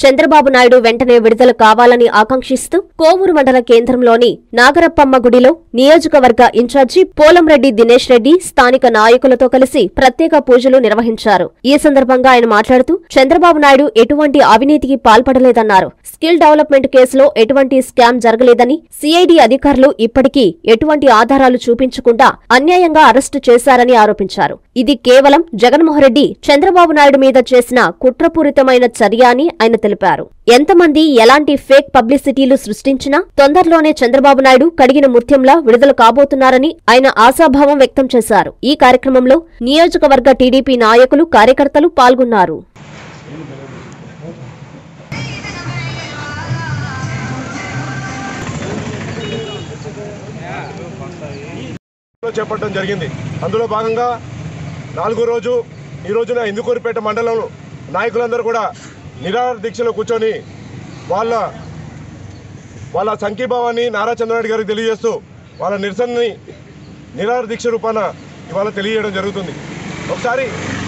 చంద్రబాబు నాయుడు వెంటనే విడుదల కావాలని ఆకాంక్షిస్తూ కోవూరు మండల కేంద్రంలోని నాగరప్పమ్మ గుడిలో నియోజకవర్గ ఇన్ఛార్జి పోలంరెడ్డి దినేష్ రెడ్డి స్థానిక నాయకులతో కలిసి ప్రత్యేక పూజలు నిర్వహించారు ఈ సందర్భంగా ఆయన మాట్లాడుతూ చంద్రబాబు నాయుడు ఎటువంటి అవినీతికి పాల్పడలేదన్నారు స్కిల్ డెవలప్మెంట్ కేసులో ఎటువంటి స్కామ్ జరగలేదని సిఐడి అధికారులు ఇప్పటికీ ఎటువంటి ఆధారాలు చూపించకుండా అన్యాయంగా అరెస్టు చేశారని ఆరోపించారు ఇది కేవలం జగన్మోహన్ రెడ్డి చంద్రబాబు నాయుడు మీద చేసిన కుట్రపూరితమైన చర్య అని ఆయన తెలిపారు ఎంతమంది ఎలాంటి ఫేక్ పబ్లిసిటీలు సృష్టించినా తొందరలోనే చంద్రబాబు నాయుడు కడిగిన ముత్యంలా విడుదల కాబోతున్నారని ఆయన ఆశాభావం వ్యక్తం చేశారు ఈ కార్యక్రమంలో నియోజకవర్గ టీడీపీ నాయకులు కార్యకర్తలు పాల్గొన్నారు చేపట్టడం జరిగింది అందులో భాగంగా నాలుగో రోజు ఈ రోజున ఇందుకూరిపేట మండలం నాయకులందరూ కూడా నిరాహార దీక్షలో కూర్చొని వాళ్ళ వాళ్ళ సంఖ్యీభావాన్ని నారా చంద్రనాయుడు గారికి తెలియజేస్తూ వాళ్ళ నిరసనని నిరాహార దీక్ష రూపాన ఇవాళ తెలియజేయడం జరుగుతుంది ఒకసారి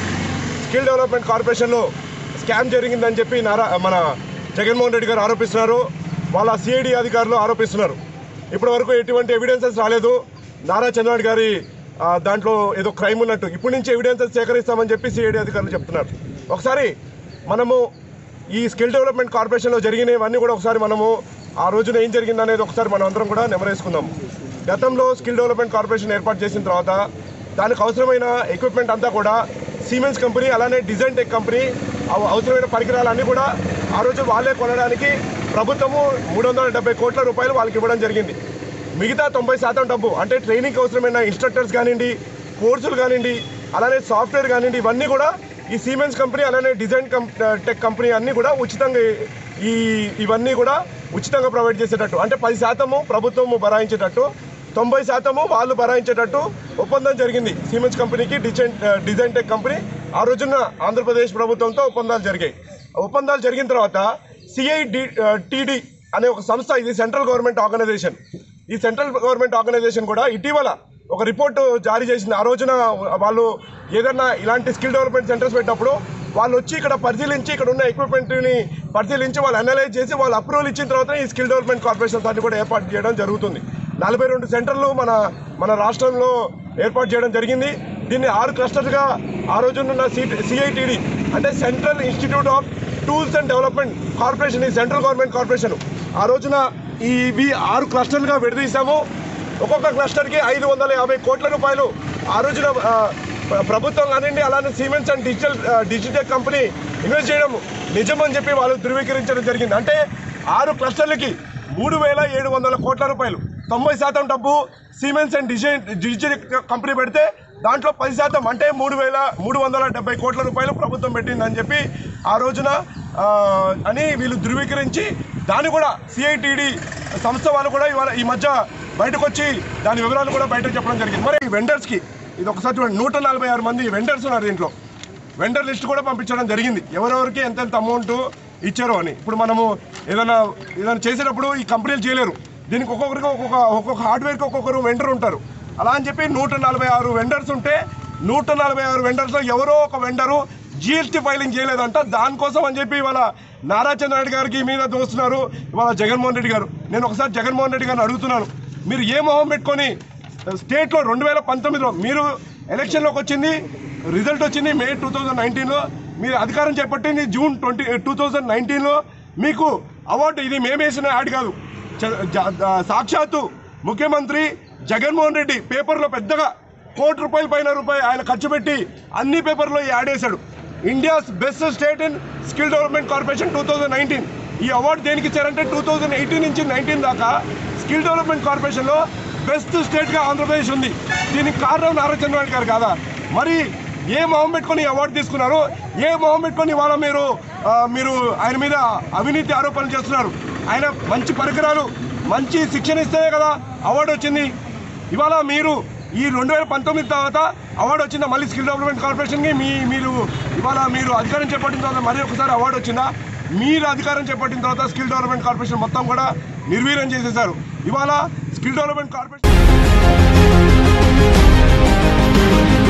స్కిల్ డెవలప్మెంట్ కార్పొరేషన్లో స్కామ్ జరిగిందని చెప్పి నారా మన జగన్మోహన్ రెడ్డి గారు ఆరోపిస్తున్నారు వాళ్ళ సిఐడి అధికారులు ఆరోపిస్తున్నారు ఇప్పటి వరకు ఎటువంటి ఎవిడెన్సెస్ రాలేదు నారా చంద్రనాయుడు గారి ఆ, దాంట్లో ఏదో క్రైమ్ ఉన్నట్టు ఇప్పటి నుంచి ఎవిడెన్సెస్ సేకరిస్తామని చెప్పి సిఐడి అధికారులు చెప్తున్నారు ఒకసారి మనము ఈ స్కిల్ డెవలప్మెంట్ కార్పొరేషన్లో జరిగినవన్నీ కూడా ఒకసారి మనము ఆ రోజున ఏం జరిగింది అనేది ఒకసారి మనం అందరం కూడా నెమరేసుకుందాం గతంలో స్కిల్ డెవలప్మెంట్ కార్పొరేషన్ ఏర్పాటు చేసిన తర్వాత దానికి అవసరమైన ఎక్విప్మెంట్ అంతా కూడా సిమెంట్స్ కంపెనీ అలానే డిజైన్ టెక్ కంపెనీ అవ- అవసరమైన పరికరాలన్నీ కూడా ఆ రోజు వాళ్ళే కొనడానికి ప్రభుత్వము మూడు వందల డెబ్బై కోట్ల రూపాయలు వాళ్ళకి ఇవ్వడం జరిగింది మిగతా తొంభై శాతం డబ్బు అంటే ట్రైనింగ్ అవసరమైన ఇన్స్ట్రక్టర్స్ కానివ్వండి కోర్సులు కానివ్వండి అలానే సాఫ్ట్వేర్ కానివ్వండి ఇవన్నీ కూడా ఈ సిమెంట్స్ కంపెనీ అలానే డిజైన్ కం టెక్ కంపెనీ అన్నీ కూడా ఉచితంగా ఈ ఇవన్నీ కూడా ఉచితంగా ప్రొవైడ్ చేసేటట్టు అంటే పది శాతము ప్రభుత్వము భరాయించేటట్టు తొంభై శాతము వాళ్ళు భరాయించేటట్టు ఒప్పందం జరిగింది సిమెంట్స్ కంపెనీకి డిజైన్ డిజైన్ టెక్ కంపెనీ ఆ రోజున ఆంధ్రప్రదేశ్ ప్రభుత్వంతో ఒప్పందాలు జరిగాయి ఒప్పందాలు జరిగిన తర్వాత సిఐడి టీడీ అనే ఒక సంస్థ ఇది సెంట్రల్ గవర్నమెంట్ ఆర్గనైజేషన్ ఈ సెంట్రల్ గవర్నమెంట్ ఆర్గనైజేషన్ కూడా ఇటీవల ఒక రిపోర్ట్ జారీ చేసింది ఆ రోజున వాళ్ళు ఏదన్నా ఇలాంటి స్కిల్ డెవలప్మెంట్ సెంటర్స్ పెట్టినప్పుడు వాళ్ళు వచ్చి ఇక్కడ పరిశీలించి ఇక్కడ ఉన్న ఎక్విప్మెంట్ని పరిశీలించి వాళ్ళు అనలైజ్ చేసి వాళ్ళు అప్రూవల్ ఇచ్చిన తర్వాత ఈ స్కిల్ డెవలప్మెంట్ కార్పొరేషన్స్ అన్ని కూడా ఏర్పాటు చేయడం జరుగుతుంది నలభై రెండు సెంటర్లు మన మన రాష్ట్రంలో ఏర్పాటు చేయడం జరిగింది దీన్ని ఆరు క్లస్టర్స్గా ఆ రోజున సిఐటిడి అంటే central institute of tools and development corporation ఈ సెంట్రల్ గవర్నమెంట్ కార్పొరేషన్ ఆ రోజున ఇవి ఆరు క్లస్టర్లుగా విడదీశాము ఒక్కొక్క క్లస్టర్కి ఐదు వందల యాభై కోట్ల రూపాయలు ఆ రోజున ఆ, ప్ర- ప్రభుత్వం కానివ్వండి అలానే సిమెంట్స్ అండ్ డిజిటల్ ఆ, డిజిటల్ కంపెనీ ఇన్వెస్ట్ చేయడం నిజమని చెప్పి వాళ్ళు ధృవీకరించడం జరిగింది అంటే ఆరు క్లస్టర్లకి మూడు వేల ఏడు వందల కోట్ల రూపాయలు తొంభై శాతం డబ్బు Siemens and design digital company పెడితే దాంట్లో పది శాతం అంటే మూడు వేల మూడు వందల డెబ్బై కోట్ల రూపాయలు ప్రభుత్వం పెట్టిందని చెప్పి ఆ రోజున ఆ, అని వీళ్ళు ధృవీకరించి దాన్ని కూడా సిఐటిడి సంస్థ వాళ్ళు కూడా ఇవాళ ఈ మధ్య బయటకు వచ్చి దాని వివరాలు కూడా బయటకు చెప్పడం జరిగింది మరి ఈ వెండర్స్కి ఇది ఒకసారి చూడండి నూట నలభై ఆరు మంది వెండర్స్ ఉన్నారు దీంట్లో వెండర్ లిస్ట్ కూడా పంపించడం జరిగింది ఎవరెవరికి ఎంతెంత అమౌంట్ ఇచ్చారో అని ఇప్పుడు మనము ఏదైనా ఏదైనా చేసేటప్పుడు ఈ కంపెనీలు చేయలేరు దీనికి ఒక్కొక్కరికి ఒక్కొక్క ఒక్కొక్క హార్డ్వేర్కి ఒక్కొక్కరు వెండర్ ఉంటారు అలా అని చెప్పి నూట నలభై ఆరు వెండర్స్ ఉంటే నూట నలభై ఆరు వెండర్స్లో ఎవరో ఒక వెండరు జిఎస్టీ ఫైలింగ్ చేయలేదంట దానికోసం అని చెప్పి ఇవాళ నారా చంద్రనాయుడు గారికి మీద దోస్తున్నారు ఇవాళ జగన్మోహన్ రెడ్డి గారు నేను ఒకసారి జగన్మోహన్ రెడ్డి గారిని అడుగుతున్నాను మీరు ఏ మొహం పెట్టుకొని స్టేట్లో రెండు వేల పంతొమ్మిదిలో మీరు ఎలక్షన్లోకి వచ్చింది రిజల్ట్ వచ్చింది మే టూ థౌజండ్ నైన్టీన్లో మీరు అధికారం చేపట్టింది జూన్ ట్వంటీ టూ థౌజండ్ నైన్టీన్లో మీకు అవార్డు ఇది మేమేసిన యాడ్ కాదు చ- జ- ద- సాక్షాత్తు ముఖ్యమంత్రి జగన్మోహన్ రెడ్డి పేపర్లో పెద్దగా కోటి రూపాయల పైన రూపాయి ఆయన ఖర్చు పెట్టి అన్ని పేపర్లో ఈ యాడ్ వేశాడు India's best state in skill development corporation two thousand nineteen ఈ అవార్డు దేనికి ఇచ్చారంటే టూ థౌజండ్ ఎయిటీన్ నుంచి నైన్టీన్ దాకా స్కిల్ డెవలప్మెంట్ కార్పొరేషన్లో బెస్ట్ స్టేట్గా ఆంధ్రప్రదేశ్ ఉంది దీనికి కారణం నారా చంద్రబాబు గారు కాదా మరి ఏ మొహం పెట్టుకొని ఈ అవార్డు తీసుకున్నారు ఏ మొహం పెట్టుకొని ఇవాళ మీరు ఆ, మీరు ఆయన మీద అవినీతి ఆరోపణలు చేస్తున్నారు ఆయన మంచి పరికరాలు మంచి శిక్షణ ఇస్తే కదా అవార్డు వచ్చింది ఇవాళ మీరు ఈ రెండు వేల పంతొమ్మిది తర్వాత అవార్డు వచ్చిందా మళ్ళీ స్కిల్ డెవలప్మెంట్ కార్పొరేషన్కి మీ మీరు ఇవాళ మీరు అధికారం చేపట్టిన తర్వాత మరీ ఒకసారి అవార్డు వచ్చిందా మీరు అధికారం చేపట్టిన తర్వాత స్కిల్ డెవలప్మెంట్ కార్పొరేషన్ మొత్తం కూడా నిర్వీర్యం చేసేశారు ఇవాళ స్కిల్ డెవలప్మెంట్ కార్పొరేషన్